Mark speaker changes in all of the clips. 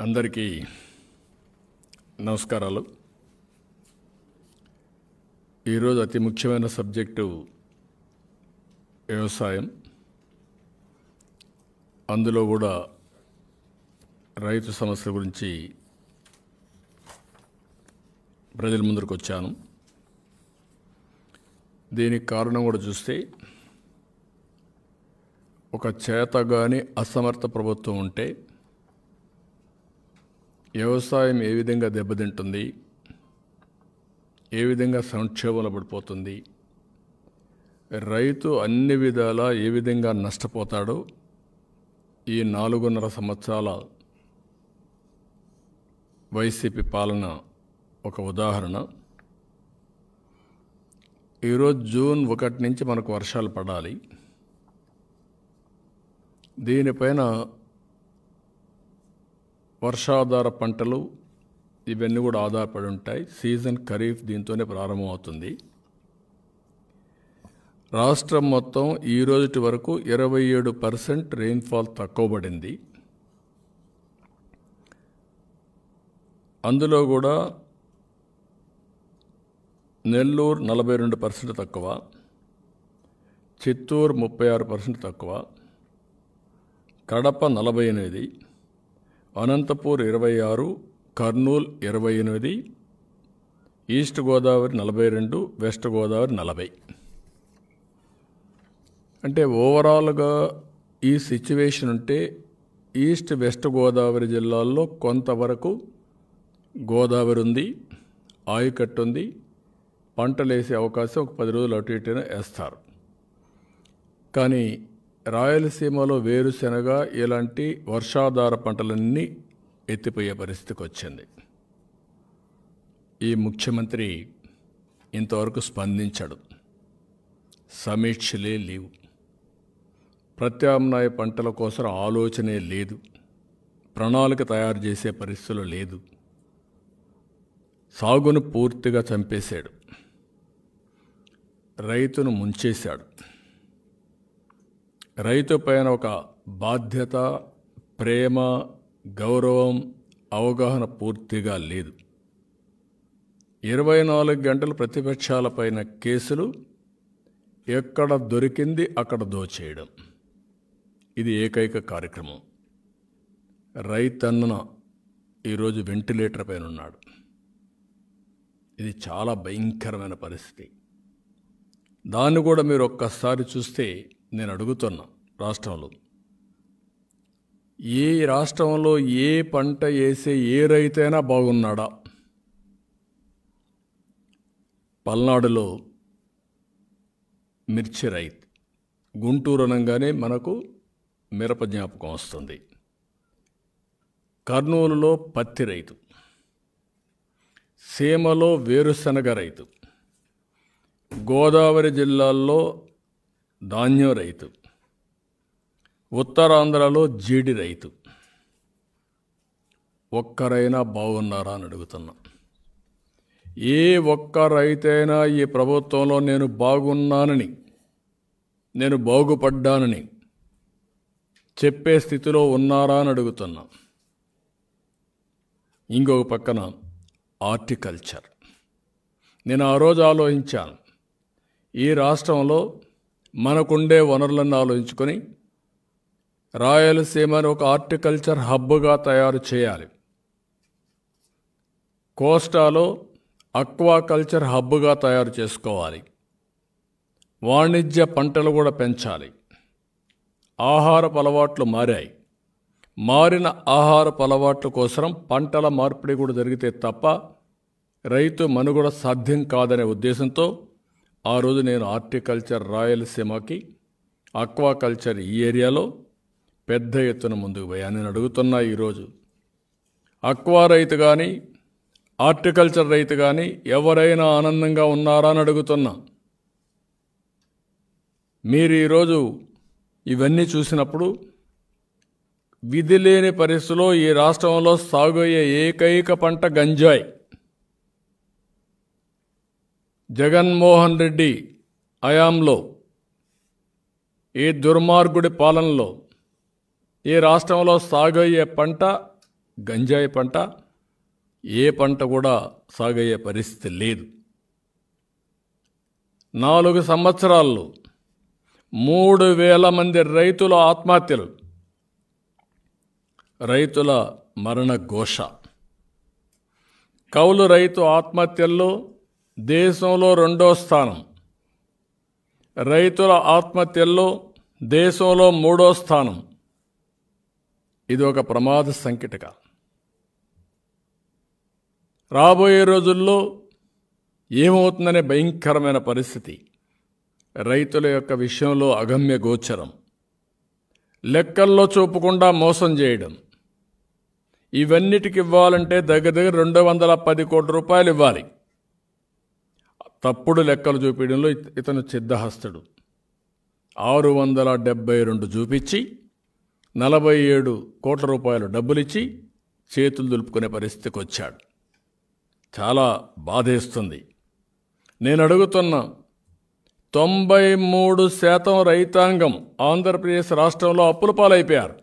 Speaker 1: అందరికీ నమస్కారాలు ఈరోజు అతి ముఖ్యమైన సబ్జెక్టు వ్యవసాయం అందులో కూడా రైతు సమస్యల గురించి ప్రజల ముందరకు వచ్చాను దీనికి కారణం కూడా చూస్తే ఒక చేతగాని అసమర్థ ప్రభుత్వం ఉంటే వ్యవసాయం ఏ విధంగా దెబ్బతింటుంది ఏ విధంగా సంక్షోభంలో పడిపోతుంది రైతు అన్ని విధాలా ఏ విధంగా నష్టపోతాడో ఈ నాలుగున్నర సంవత్సరాల వైసీపీ పాలన ఒక ఉదాహరణ ఈరోజు జూన్ ఒకటి నుంచి మనకు వర్షాలు పడాలి దీనిపైన వర్షాధార పంటలు ఇవన్నీ కూడా ఆధారపడి ఉంటాయి సీజన్ ఖరీఫ్ దీంతోనే ప్రారంభమవుతుంది రాష్ట్రం మొత్తం ఈ రోజుటి వరకు ఇరవై ఏడు పర్సెంట్ రెయిన్ఫాల్ తక్కువ పడింది అందులో కూడా నెల్లూరు నలభై రెండు పర్సెంట్ తక్కువ చిత్తూరు ముప్పై ఆరు పర్సెంట్ తక్కువ కడప నలభై ఎనిమిది అనంతపూర్ ఇరవై ఆరు కర్నూలు ఇరవై ఎనిమిది ఈస్ట్ గోదావరి నలభై రెండు వెస్ట్ గోదావరి నలభై అంటే ఓవరాల్గా ఈ సిచ్యువేషన్ ఉంటే ఈస్ట్ వెస్ట్ గోదావరి జిల్లాల్లో కొంతవరకు గోదావరి ఉంది ఆయుకట్టు ఉంది పంటలు వేసే అవకాశం ఒక పది రోజులు అటు ఇటున వేస్తారు కానీ రాయలసీమలో వేరుశెనగ ఇలాంటి వర్షాధార పంటలన్నీ ఎత్తిపోయే పరిస్థితికి వచ్చింది ఈ ముఖ్యమంత్రి ఇంతవరకు స్పందించాడు సమీక్షలే లేవు ప్రత్యామ్నాయ పంటల కోసం ఆలోచనే లేదు ప్రణాళిక తయారు చేసే పరిస్థితులు లేదు సాగును పూర్తిగా చంపేశాడు రైతును ముంచేశాడు రైతు పైన ఒక బాధ్యత ప్రేమ గౌరవం అవగాహన పూర్తిగా లేదు ఇరవై నాలుగు గంటలు ప్రతిపక్షాలపైన కేసులు ఎక్కడ దొరికింది అక్కడ దోచేయడం ఇది ఏకైక కార్యక్రమం రైతన్న ఈరోజు వెంటిలేటర్ పైన ఉన్నాడు ఇది చాలా భయంకరమైన పరిస్థితి దాన్ని కూడా మీరు ఒక్కసారి చూస్తే నేను అడుగుతున్నా రాష్ట్రంలో ఏ రాష్ట్రంలో ఏ పంట వేసే ఏ రైతైనా బాగున్నాడా పల్నాడులో మిర్చి రైతు గుంటూరు అనగానే మనకు మిరప జ్ఞాపకం వస్తుంది కర్నూలులో పత్తి రైతు సీమలో వేరుశనగ రైతు గోదావరి జిల్లాల్లో ధాన్యం రైతు ఉత్తరాంధ్రలో జీడి రైతు ఒక్కరైనా బాగున్నారా అని అడుగుతున్నా ఏ ఒక్క రైతైనా ఈ ప్రభుత్వంలో నేను బాగున్నానని నేను బాగుపడ్డానని చెప్పే స్థితిలో ఉన్నారా అని అడుగుతున్నా ఇంకొక పక్కన హార్టికల్చర్ నేను ఆ రోజు ఆలోచించాను ఈ రాష్ట్రంలో మనకుండే వనరులను ఆలోచించుకొని రాయలసీమను ఒక హార్టికల్చర్ హబ్గా తయారు చేయాలి కోస్టాలో అక్వాకల్చర్ హబ్గా తయారు చేసుకోవాలి వాణిజ్య పంటలు కూడా పెంచాలి ఆహారపు అలవాట్లు మారాయి మారిన ఆహారపు అలవాట్ల కోసం పంటల మార్పిడి కూడా జరిగితే తప్ప రైతు మనుగడ సాధ్యం కాదనే ఉద్దేశంతో ఆ రోజు నేను హార్టికల్చర్ రాయలసీమకి అక్వాకల్చర్ ఈ ఏరియాలో పెద్ద ఎత్తున ముందుకు పోయాను నేను అడుగుతున్నా ఈరోజు అక్వా రైతు కానీ హార్టికల్చర్ రైతు కానీ ఎవరైనా ఆనందంగా ఉన్నారా అని అడుగుతున్నా మీరు ఈరోజు ఇవన్నీ చూసినప్పుడు విధి లేని పరిస్థితిలో ఈ రాష్ట్రంలో సాగు అయ్యే ఏకైక పంట గంజాయి జగన్మోహన్ రెడ్డి హయాంలో ఈ దుర్మార్గుడి పాలనలో ఈ రాష్ట్రంలో సాగు అయ్యే పంట గంజాయి పంట ఏ పంట కూడా సాగయ్యే పరిస్థితి లేదు నాలుగు సంవత్సరాల్లో మూడు వేల మంది రైతుల ఆత్మహత్యలు రైతుల మరణ ఘోష కౌలు రైతు ఆత్మహత్యల్లో దేశంలో రెండో స్థానం రైతుల ఆత్మహత్యల్లో దేశంలో మూడో స్థానం ఇది ఒక ప్రమాద సంకిటక రాబోయే రోజుల్లో ఏమవుతుందనే భయంకరమైన పరిస్థితి రైతుల యొక్క విషయంలో అగమ్య గోచరం లెక్కల్లో చూపకుండా మోసం చేయడం ఇవన్నిటికి ఇవ్వాలంటే దగ్గర దగ్గర రెండు వందల పది కోట్ల రూపాయలు ఇవ్వాలి తప్పుడు లెక్కలు చూపించడంలో ఇత- ఇతను సిద్ధహస్తుడు ఆరు వందల డెబ్బై రెండు చూపించి నలభై ఏడు కోట్ల రూపాయలు డబ్బులిచ్చి చేతులు దులుపుకునే పరిస్థితికి వచ్చాడు చాలా బాధేస్తుంది నేను అడుగుతున్న తొంభై మూడు శాతం రైతాంగం ఆంధ్రప్రదేశ్ రాష్ట్రంలో అప్పుల పాలైపోయారు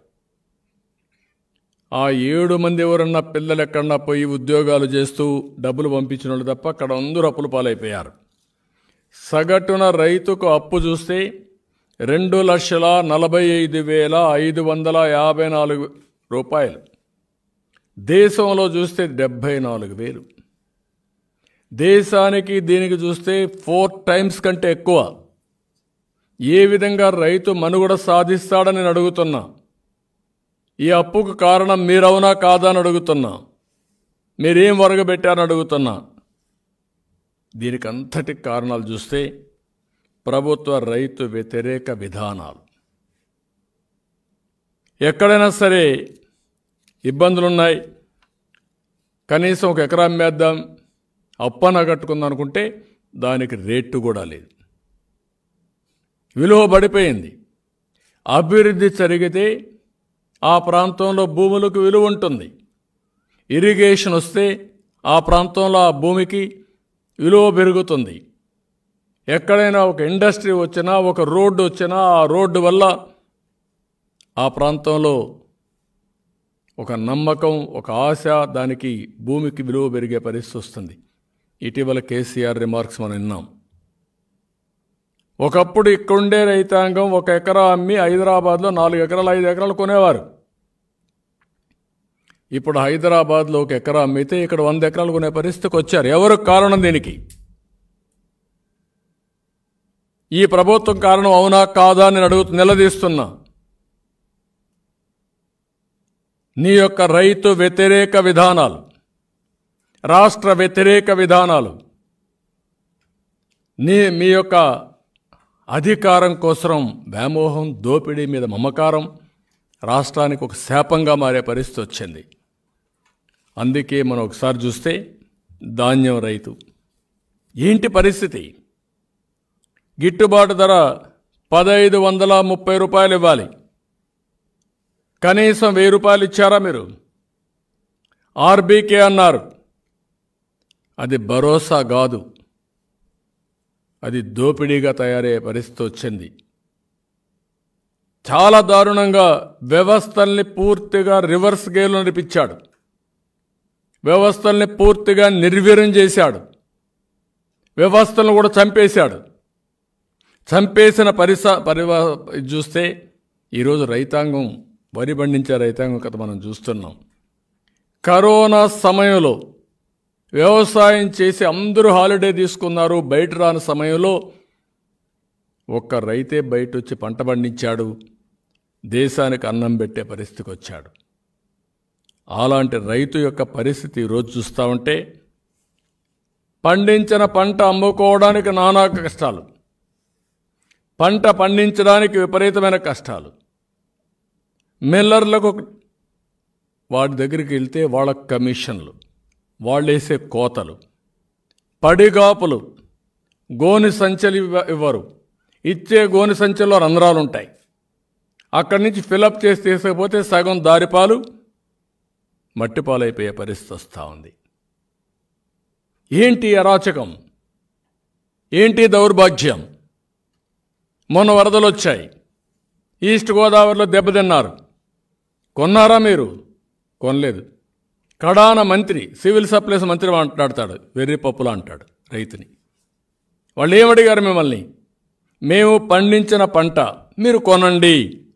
Speaker 1: ఆ ఏడు మంది ఎవరన్నా పిల్లలు ఎక్కడన్నా పోయి ఉద్యోగాలు చేస్తూ డబ్బులు పంపించిన వాళ్ళు తప్ప అక్కడ అందరూ అప్పుల పాలైపోయారు సగటున రైతుకు అప్పు చూస్తే రెండు లక్షల నలభై ఐదు వేల ఐదు వందల యాభై నాలుగు రూపాయలు దేశంలో చూస్తే డెబ్భై నాలుగు వేలు దేశానికి దీనికి చూస్తే ఫోర్ టైమ్స్ కంటే ఎక్కువ ఏ విధంగా రైతు మనుగడ సాధిస్తాడని నేను అడుగుతున్నా ఈ అప్పుకు కారణం మీరవునా కాదా అని అడుగుతున్నా మీరేం వరగబెట్టారని అడుగుతున్నా దీనికి అంతటి కారణాలు చూస్తే ప్రభుత్వ రైతు వ్యతిరేక విధానాలు ఎక్కడైనా సరే ఇబ్బందులున్నాయి కనీసం ఒక ఎకరా అమ్మేద్దాం అప్పన కట్టుకుందాం అనుకుంటే దానికి రేటు కూడా లేదు విలువ పడిపోయింది అభివృద్ధి జరిగితే ఆ ప్రాంతంలో భూములకు విలువ ఉంటుంది ఇరిగేషన్ వస్తే ఆ ప్రాంతంలో ఆ భూమికి విలువ పెరుగుతుంది ఎక్కడైనా ఒక ఇండస్ట్రీ వచ్చినా ఒక రోడ్డు వచ్చినా ఆ రోడ్డు వల్ల ఆ ప్రాంతంలో ఒక నమ్మకం ఒక ఆశ దానికి భూమికి విలువ పెరిగే పరిస్థితి వస్తుంది ఇటీవల కేసీఆర్ రిమార్క్స్ మనం విన్నాం ఒకప్పుడు ఇక్కడుండే రైతాంగం ఒక ఎకరా అమ్మి హైదరాబాద్లో నాలుగు ఎకరాలు ఐదు ఎకరాలు కొనేవారు ఇప్పుడు హైదరాబాద్లో ఒక ఎకరా అమ్మితే ఇక్కడ వంద ఎకరాలు కొనే పరిస్థితికి వచ్చారు ఎవరు కారణం దీనికి ఈ ప్రభుత్వం కారణం అవునా కాదా అని నేను అడుగుతూ నిలదీస్తున్నా నీ యొక్క రైతు వ్యతిరేక విధానాలు రాష్ట్ర వ్యతిరేక విధానాలు నీ మీ యొక్క అధికారం కోసం వ్యామోహం దోపిడీ మీద మమకారం రాష్ట్రానికి ఒక శాపంగా మారే పరిస్థితి వచ్చింది అందుకే మనం ఒకసారి చూస్తే ధాన్యం రైతు ఏంటి పరిస్థితి గిట్టుబాటు ధర పదహైదు వందల ముప్పై రూపాయలు ఇవ్వాలి కనీసం వెయ్యి రూపాయలు ఇచ్చారా మీరు ఆర్బీకే అన్నారు అది భరోసా కాదు అది దోపిడీగా తయారయ్యే పరిస్థితి వచ్చింది చాలా దారుణంగా వ్యవస్థల్ని పూర్తిగా రివర్స్ గేర్లో నడిపించాడు వ్యవస్థల్ని పూర్తిగా నిర్వీర్యం చేశాడు వ్యవస్థలను కూడా చంపేశాడు చంపేసిన పరిస పరివా ఇది చూస్తే ఈరోజు రైతాంగం వరి పండించే రైతాంగం కథ మనం చూస్తున్నాం కరోనా సమయంలో వ్యవసాయం చేసి అందరూ హాలిడే తీసుకున్నారు బయట రాని సమయంలో ఒక్క రైతే బయట వచ్చి పంట పండించాడు దేశానికి అన్నం పెట్టే పరిస్థితికి వచ్చాడు అలాంటి రైతు యొక్క పరిస్థితి ఈరోజు చూస్తూ ఉంటే పండించిన పంట అమ్ముకోవడానికి నానా కష్టాలు పంట పండించడానికి విపరీతమైన కష్టాలు మిల్లర్లకు వాడి దగ్గరికి వెళ్తే వాళ్ళ కమిషన్లు వాళ్ళు వేసే కోతలు పడిగాపులు గోని సంచలు ఇవ్వ ఇవ్వరు ఇచ్చే గోని సంచుల్లో రంధ్రాలు ఉంటాయి అక్కడి నుంచి ఫిలప్ చేసి తీసుకపోతే సగం దారిపాలు మట్టిపాలైపోయే పరిస్థితి వస్తూ ఉంది ఏంటి అరాచకం ఏంటి దౌర్భాగ్యం మొన్న వరదలు వచ్చాయి ఈస్ట్ గోదావరిలో దెబ్బతిన్నారు కొన్నారా మీరు కొనలేదు కడాన మంత్రి సివిల్ సప్లైస్ మంత్రి మాట్లాడతాడు వెర్రి పప్పులా అంటాడు రైతుని వాళ్ళు ఏమడిగారు మిమ్మల్ని మేము పండించిన పంట మీరు కొనండి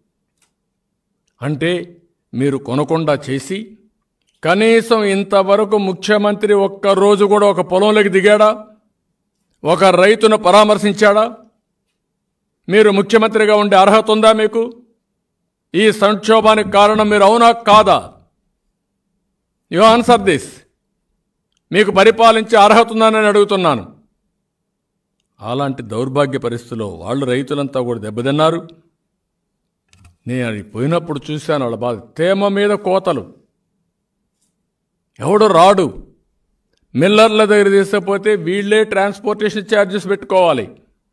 Speaker 1: అంటే మీరు కొనకుండా చేసి కనీసం ఇంతవరకు ముఖ్యమంత్రి ఒక్క రోజు కూడా ఒక పొలంలోకి దిగాడా ఒక రైతును పరామర్శించాడా మీరు ముఖ్యమంత్రిగా ఉండే అర్హత ఉందా మీకు ఈ సంక్షోభానికి కారణం మీరు అవునా కాదా యు ఆన్సర్ దిస్ మీకు పరిపాలించే అర్హత ఉందని అడుగుతున్నాను అలాంటి దౌర్భాగ్య పరిస్థితుల్లో వాళ్ళు రైతులంతా కూడా దెబ్బతిన్నారు నేను అది పోయినప్పుడు చూశాను వాళ్ళ బాధ తేమ మీద కోతలు ఎవడు రాడు మిల్లర్ల దగ్గర తీసుకపోతే వీళ్ళే ట్రాన్స్పోర్టేషన్ ఛార్జెస్ పెట్టుకోవాలి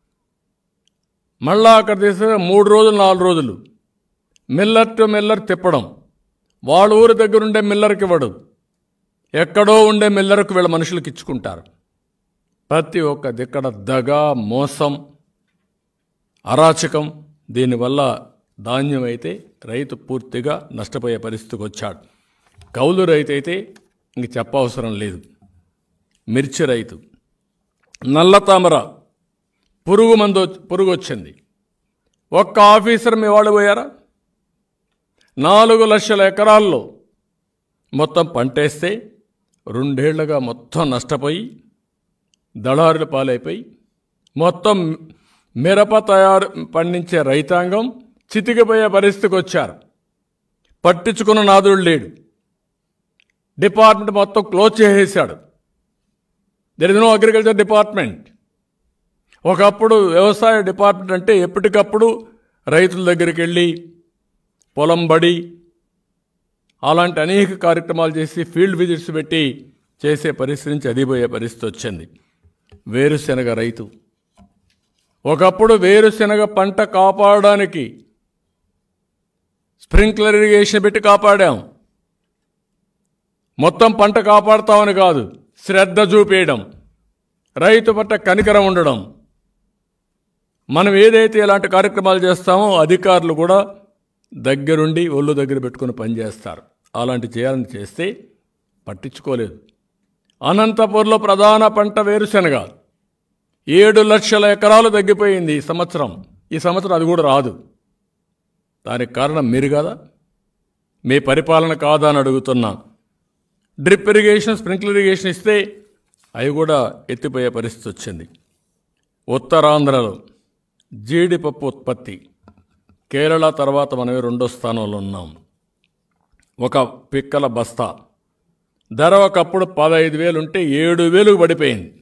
Speaker 1: మళ్ళా అక్కడ తీస్తే మూడు రోజులు నాలుగు రోజులు మిల్లర్ టు మిల్లర్ తిప్పడం వాళ్ళ ఊరి దగ్గర ఉండే మిల్లర్కి ఇవ్వడు ఎక్కడో ఉండే మిల్లర్కి వీళ్ళ మనుషులకు ఇచ్చుకుంటారు ప్రతి ఒక్క దిక్కడ దగ మోసం అరాచకం దీనివల్ల ధాన్యం అయితే రైతు పూర్తిగా నష్టపోయే పరిస్థితికి వచ్చాడు కౌలు రైతు అయితే ఇంక చెప్పవసరం లేదు మిర్చి రైతు నల్ల తామర పురుగు మందు పురుగు వచ్చింది ఒక్క ఆఫీసర్ మీ వాళ్ళు పోయారా నాలుగు లక్షల ఎకరాల్లో మొత్తం పంటేస్తే రెండేళ్లుగా మొత్తం నష్టపోయి దళారుల పాలైపోయి మొత్తం మిరప తయారు పండించే రైతాంగం చితికిపోయే పరిస్థితికి వచ్చారు పట్టించుకున్న నాదుడు లేడు డిపార్ట్మెంట్ మొత్తం క్లోజ్ చేసేసాడు there is no agriculture department ఒకప్పుడు వ్యవసాయ డిపార్ట్మెంట్ అంటే ఎప్పటికప్పుడు రైతుల దగ్గరికి వెళ్ళి పొలం బడి అలాంటి అనేక కార్యక్రమాలు చేసి ఫీల్డ్ విజిట్స్ పెట్టి చేసే పరిస్థితి నుంచి అదిపోయే పరిస్థితి వచ్చింది వేరుశెనగ రైతు ఒకప్పుడు వేరుశెనగ పంట కాపాడడానికి స్ప్రింక్లర్ ఇరిగేషన్ పెట్టి కాపాడాం మొత్తం పంట కాపాడుతామని కాదు శ్రద్ధ చూపేయడం రైతు పట్ల కనికరం ఉండడం మనం ఏదైతే ఇలాంటి కార్యక్రమాలు చేస్తామో అధికారులు కూడా దగ్గరుండి ఒళ్ళు దగ్గర పెట్టుకుని పనిచేస్తారు అలాంటి చేయాలని చేస్తే పట్టించుకోలేదు అనంతపూర్లో ప్రధాన పంట వేరుశెనగ ఏడు లక్షల ఎకరాలు తగ్గిపోయింది ఈ సంవత్సరం ఈ సంవత్సరం అది కూడా రాదు దానికి కారణం మీరు కదా మీ పరిపాలన కాదా అని అడుగుతున్నా డ్రిప్ ఇరిగేషన్ స్ప్రింక్లర్ ఇరిగేషన్ ఇస్తే అవి కూడా ఎత్తిపోయే పరిస్థితి వచ్చింది ఉత్తరాంధ్రలో జీడిపప్పు ఉత్పత్తి కేరళ తర్వాత మనమే రెండో స్థానంలో ఉన్నాం ఒక పిక్కల బస్తా ధర ఒకప్పుడు పదహైదు వేలు ఉంటే ఏడు వేలకు పడిపోయింది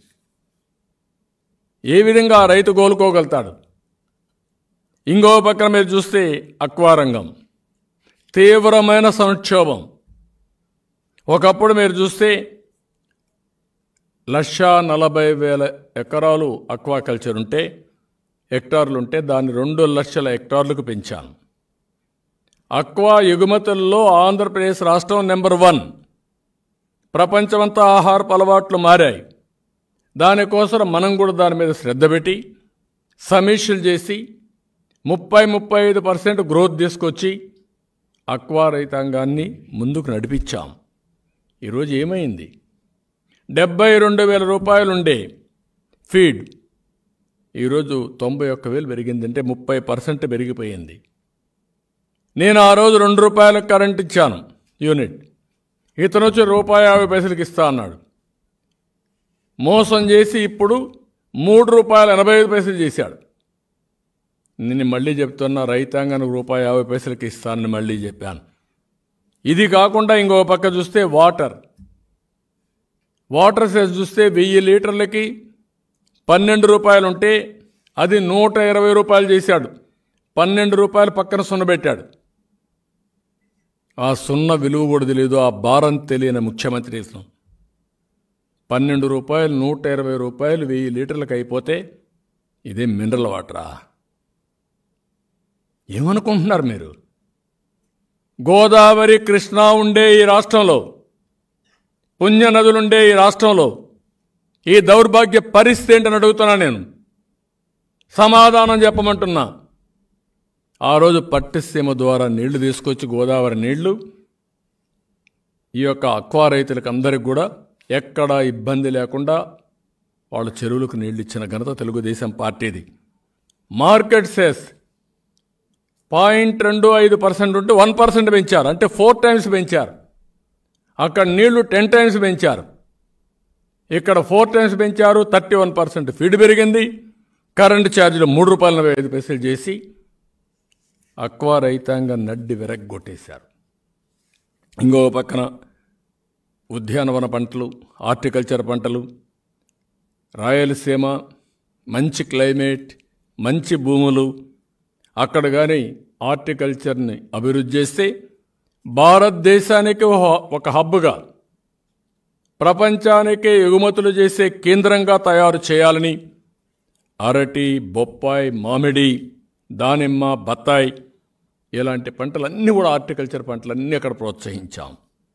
Speaker 1: ఏ విధంగా ఆ రైతు కోలుకోగలుగుతాడు ఇంకో పక్కన మీరు చూస్తే అక్వారంగం తీవ్రమైన సంక్షోభం ఒకప్పుడు మీరు చూస్తే లక్ష నలభై వేల ఎకరాలు అక్వాకల్చర్ ఉంటే హెక్టార్లు ఉంటే దాన్ని రెండు లక్షల హెక్టార్లకు పెంచాను అక్వా ఎగుమతుల్లో ఆంధ్రప్రదేశ్ రాష్ట్రం నెంబర్ వన్ ప్రపంచమంతా ఆహారపు అలవాట్లు మారాయి దానికోసం మనం కూడా దాని మీద శ్రద్ధ పెట్టి సమీక్షలు చేసి ముప్పై ముప్పై ఐదు పర్సెంట్ గ్రోత్ తీసుకొచ్చి అక్వా రైతాంగాన్ని ముందుకు నడిపించాం ఈరోజు ఏమైంది డెబ్బై రెండు వేల రూపాయలు ఉండే ఫీడ్ ఈరోజు తొంభై ఒక్క వేలు పెరిగిందంటే ముప్పై పర్సెంట్ పెరిగిపోయింది నేను ఆ రోజు రెండు రూపాయలకు కరెంట్ ఇచ్చాను యూనిట్ ఇతను వచ్చి రూపాయి యాభై పైసలకి ఇస్తా అన్నాడు మోసం చేసి ఇప్పుడు మూడు రూపాయల ఎనభై ఐదు పైసలు చేశాడు నేను మళ్ళీ చెప్తున్నా రైతాంగానికి రూపాయి యాభై పైసలకి ఇస్తానని మళ్ళీ చెప్పాను ఇది కాకుండా ఇంకో పక్క చూస్తే వాటర్ వాటర్ సెస్ చూస్తే వెయ్యి లీటర్లకి పన్నెండు రూపాయలు ఉంటే అది నూట ఇరవై రూపాయలు చేశాడు పన్నెండు రూపాయలు పక్కన సున్న పెట్టాడు ఆ సున్న విలువ కూడా తెలియదు ఆ భారం తెలియని ముఖ్యమంత్రి ఇస్తాం పన్నెండు రూపాయలు నూట ఇరవై రూపాయలు వెయ్యి లీటర్లకు అయిపోతే ఇదే మినరల్ వాటరా ఏమనుకుంటున్నారు మీరు గోదావరి కృష్ణా ఉండే ఈ రాష్ట్రంలో పుణ్య నదులుండే ఈ రాష్ట్రంలో ఈ దౌర్భాగ్య పరిస్థితి ఏంటని అడుగుతున్నా నేను సమాధానం చెప్పమంటున్నా ఆ రోజు పట్టిసీమ ద్వారా నీళ్లు తీసుకొచ్చి గోదావరి నీళ్లు ఈ యొక్క అక్వా రైతులకు అందరికి కూడా ఎక్కడా ఇబ్బంది లేకుండా వాళ్ళ చెరువులకు నీళ్ళు ఇచ్చిన ఘనత తెలుగుదేశం పార్టీది మార్కెట్ సేస్ పాయింట్ రెండు ఐదు పర్సెంట్ ఉంటే వన్ పర్సెంట్ పెంచారు అంటే ఫోర్ టైమ్స్ పెంచారు అక్కడ నీళ్లు టెన్ టైమ్స్ పెంచారు ఇక్కడ ఫోర్ టైమ్స్ పెంచారు థర్టీ వన్ పర్సెంట్ ఫీడ్ పెరిగింది కరెంటు ఛార్జీలు మూడు రూపాయల నలభై ఐదు పైసలు చేసి అక్వా రైతాంగం నడ్డి విరగ్గొట్టేశారు ఇంకో పక్కన ఉద్యానవన పంటలు హార్టికల్చర్ పంటలు రాయలసీమ మంచి క్లైమేట్ మంచి భూములు అక్కడ కానీ హార్టికల్చర్ని అభివృద్ధి చేస్తే భారతదేశానికి ఒక- ఒక హబ్గా ప్రపంచానికి ఎగుమతులు చేసే కేంద్రంగా తయారు చేయాలని అరటి బొప్పాయి మామిడి దానిమ్మ బత్తాయి ఇలాంటి పంటలన్నీ కూడా హార్టికల్చర్ పంటలన్నీ అక్కడ ప్రోత్సహించాం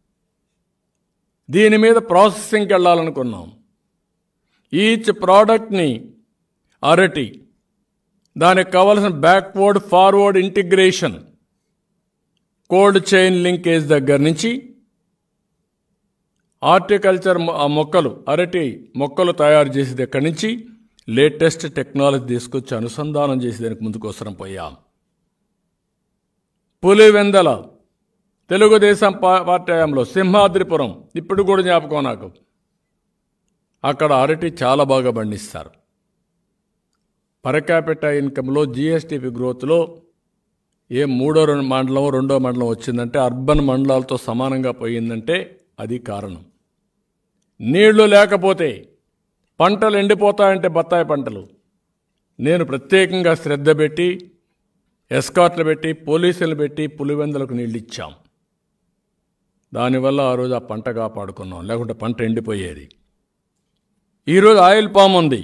Speaker 1: దీని మీద ప్రాసెసింగ్కి వెళ్ళాలనుకున్నాం ఈచ్ ప్రోడక్ట్ని అరటి దానికి కావలసిన backward forward integration cold chain linkage దగ్గర నుంచి హార్టికల్చర్ మొ- ఆ మొక్కలు అరటి మొక్కలు తయారు చేసేది ఎక్కడి నుంచి లేటెస్ట్ టెక్నాలజీ తీసుకొచ్చి అనుసంధానం చేసేదానికి ముందుకోసరం పోయాం పులివెందల తెలుగుదేశం పా- పార్టీ హయాంలో సింహాద్రిపురం ఇప్పుడు కూడా జ్ఞాపకం నాకు అక్కడ అరటి చాలా బాగా పండిస్తారు పరకాపిట ఇన్కంలో జిఎస్టిపి గ్రోత్లో ఏ మూడో రెండు మండలం రెండో మండలం వచ్చిందంటే అర్బన్ మండలాలతో సమానంగా పోయిందంటే అది కారణం నీళ్లు లేకపోతే పంటలు ఎండిపోతాయంటే బత్తాయి పంటలు నేను ప్రత్యేకంగా శ్రద్ధ పెట్టి ఎస్కాట్లు పెట్టి పోలీసులు పెట్టి పులివెందులకు నీళ్ళు ఇచ్చాం దానివల్ల ఆ రోజు ఆ పంట కాపాడుకున్నాం లేకుంటే పంట ఎండిపోయేది ఈరోజు ఆయిల్ పామ్ ఉంది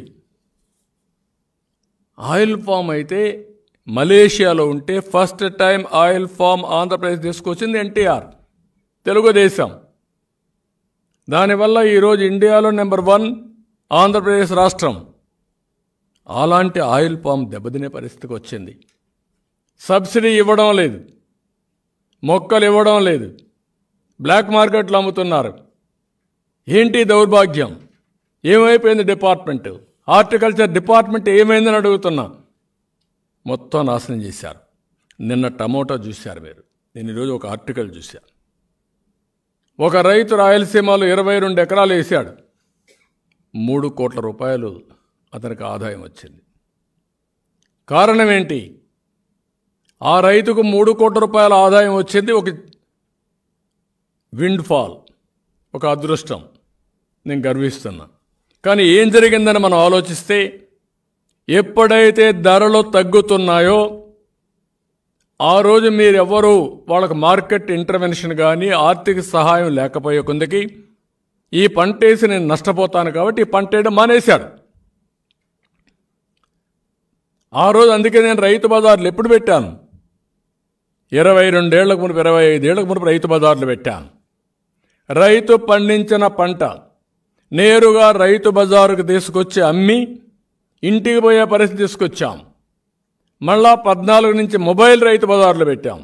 Speaker 1: ఆయిల్ ఫామ్ అయితే మలేషియాలో ఉంటే first time oil palm Andhra Pradesh తీసుకొచ్చింది ఎన్టీఆర్ తెలుగుదేశం దానివల్ల ఈరోజు ఇండియాలో నెంబర్ వన్ ఆంధ్రప్రదేశ్ రాష్ట్రం అలాంటి ఆయిల్ పామ్ దెబ్బతినే పరిస్థితికి వచ్చింది సబ్సిడీ ఇవ్వడం లేదు మొక్కలు ఇవ్వడం లేదు బ్లాక్ మార్కెట్లో అమ్ముతున్నారు ఏంటి దౌర్భాగ్యం ఏమైపోయింది డిపార్ట్మెంట్ హార్టికల్చర్ డిపార్ట్మెంట్ ఏమైందని అడుగుతున్నా మొత్తం నాశనం చేశారు నిన్న టమోటా చూశారు మీరు నేను ఈరోజు ఒక ఆర్టికల్ చూశాను ఒక రైతు రాయలసీమలో ఇరవై రెండు ఎకరాలు వేశాడు మూడు కోట్ల రూపాయలు అతనికి ఆదాయం వచ్చింది కారణం ఏంటి ఆ రైతుకు మూడు కోట్ల రూపాయల ఆదాయం వచ్చింది ఒక విండ్ ఫాల్ ఒక అదృష్టం నేను గర్విస్తున్నా కానీ ఏం జరిగిందని మనం ఆలోచిస్తే ఎప్పుడైతే ధరలు తగ్గుతున్నాయో ఆ రోజు మీరెవ్వరూ వాళ్ళకి మార్కెట్ ఇంటర్వెన్షన్ కానీ ఆర్థిక సహాయం లేకపోయే కొందకి ఈ పంట వేసి నేను నష్టపోతాను కాబట్టి ఈ పంట వేయడం మానేశాడు ఆ రోజు అందుకే నేను రైతు బజార్లు ఎప్పుడు పెట్టాను ఇరవై రెండేళ్లకు మునుపు ఇరవై ఐదేళ్లకు మునుపు రైతు బజార్లు పెట్టాను రైతు పండించిన పంట నేరుగా రైతు బజారుకు తీసుకొచ్చి అమ్మి ఇంటికి పోయే పరిస్థితి తీసుకొచ్చాం మళ్ళా పద్నాలుగు నుంచి మొబైల్ రైతు బజార్లు పెట్టాం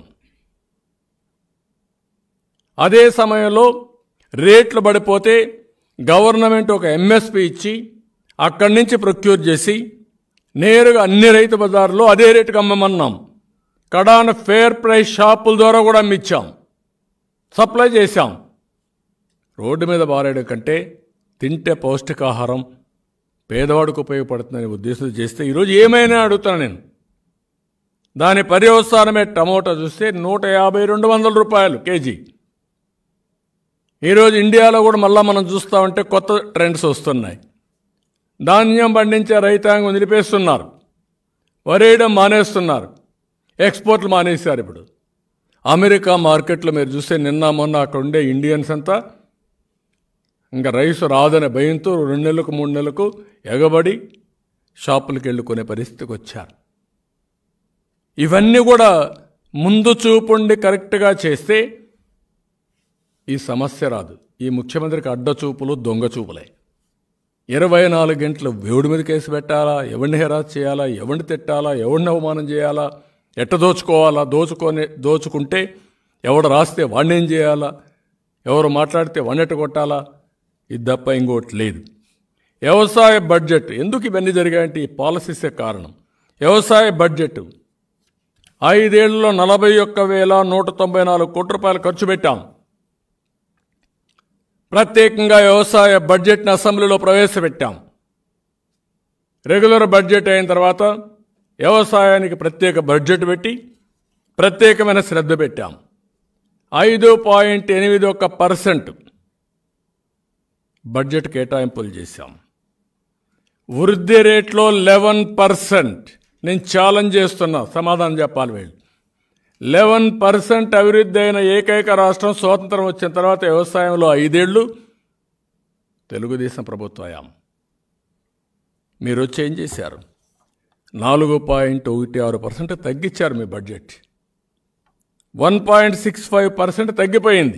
Speaker 1: అదే సమయంలో రేట్లు పడిపోతే గవర్నమెంట్ ఒక ఎంఎస్పి ఇచ్చి అక్కడి నుంచి ప్రొక్యూర్ చేసి నేరుగా అన్ని రైతు బజార్లో అదే రేటుకి అమ్మమన్నాం కడాన ఫేర్ ప్రైస్ షాపుల ద్వారా కూడా అమ్మిచ్చాం సప్లై చేశాం రోడ్డు మీద బారేయడం కంటే తింటే పౌష్టికాహారం పేదవాడికి ఉపయోగపడుతుందనే ఉద్దేశం చేస్తే ఈరోజు ఏమైనా అడుగుతాను నేను దాని పర్యవసానమే టమోటా చూస్తే నూట యాభై రెండు వందల రూపాయలు కేజీ ఈరోజు ఇండియాలో కూడా మళ్ళా మనం చూస్తామంటే కొత్త ట్రెండ్స్ వస్తున్నాయి ధాన్యం పండించే రైతాంగం నిలిపేస్తున్నారు వరేయడం మానేస్తున్నారు ఎక్స్పోర్ట్లు మానేశారు ఇప్పుడు అమెరికా మార్కెట్లో మీరు చూస్తే నిన్న మొన్న అక్కడ ఉండే ఇండియన్స్ అంతా ఇంకా రైస్ రాదనే భయంతో రెండు నెలలకు మూడు నెలలకు ఎగబడి షాపులకు వెళ్ళుకునే పరిస్థితికి వచ్చారు ఇవన్నీ కూడా ముందు చూపుండి కరెక్ట్గా చేస్తే ఈ సమస్య రాదు ఈ ముఖ్యమంత్రికి అడ్డ చూపులు దొంగ చూపులే ఇరవై నాలుగు గంటలు వేడి మీద కేసు పెట్టాలా ఎవరిని హెరాస్ చేయాలా ఎవరిని తిట్టాలా ఎవరిని అవమానం చేయాలా ఎట్ట దోచుకోవాలా దోచుకొని దోచుకుంటే ఎవడు రాస్తే వాడిని ఏం చేయాలా ఎవరు మాట్లాడితే వన్నెట్టు కొట్టాలా ఇది తప్ప ఇంకోటి లేదు వ్యవసాయ బడ్జెట్ ఎందుకు ఇవన్నీ జరిగాయంటే ఈ పాలసీసే కారణం వ్యవసాయ బడ్జెట్ ఐదేళ్లలో నలభై ఒక్క వేల నూట తొంభై నాలుగు కోట్ల రూపాయలు ఖర్చు పెట్టాం ప్రత్యేకంగా వ్యవసాయ బడ్జెట్ని అసెంబ్లీలో ప్రవేశపెట్టాం రెగ్యులర్ బడ్జెట్ అయిన తర్వాత వ్యవసాయానికి ప్రత్యేక బడ్జెట్ పెట్టి ప్రత్యేకమైన శ్రద్ధ పెట్టాం ఐదు పాయింట్ ఎనిమిది ఒక్క పర్సెంట్ బడ్జెట్ కేటాయింపులు చేశాం వృద్ధి రేట్లో లెవెన్ పర్సెంట్ నేను ఛాలెంజ్ చేస్తున్నా సమాధానం చెప్పాలి వీళ్ళు లెవెన్ పర్సెంట్ అభివృద్ధి అయిన ఏకైక రాష్ట్రం స్వాతంత్రం వచ్చిన తర్వాత వ్యవసాయంలో ఐదేళ్లు తెలుగుదేశం ప్రభుత్వయాం మీరు వచ్చి ఏం చేశారు నాలుగు పాయింట్ ఒకటి ఆరు పర్సెంట్ తగ్గించారు మీ budget one point six five percent తగ్గిపోయింది